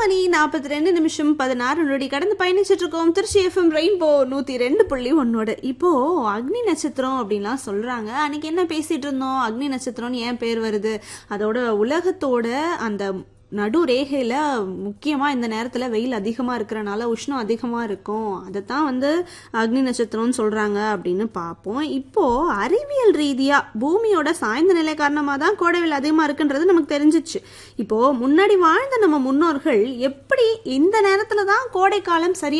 மணி நாற்பத்தி ரெண்டு நிமிஷம் பதினாறு நொடி கடந்து பயணிச்சுட்டு இருக்கோம் திருச்சி எஃப்எம் ரெயின்போ நூத்தி ரெண்டு புள்ளி ஒன்னோட இப்போ அக்னி நட்சத்திரம் அப்படின்லாம் சொல்றாங்க அன்னைக்கு என்ன பேசிட்டு இருந்தோம் அக்னி நட்சத்திரம்னு ஏன் பேர் வருது அதோட உலகத்தோட அந்த நடு ரேகையில் முக்கியமாக இந்த நேரத்தில் வெயில் அதிகமாக இருக்கிறனால உஷ்ணம் அதிகமாக இருக்கும் அதைத்தான் வந்து அக்னி நட்சத்திரம்னு சொல்கிறாங்க அப்படின்னு பார்ப்போம் இப்போது அறிவியல் ரீதியாக பூமியோட சாய்ந்த நிலை காரணமாக தான் கோடைவில் அதிகமாக இருக்குன்றது நமக்கு தெரிஞ்சிச்சு இப்போது முன்னாடி வாழ்ந்த நம்ம முன்னோர்கள் எப்படி இந்த நேரத்தில் தான் கோடை காலம் சரியா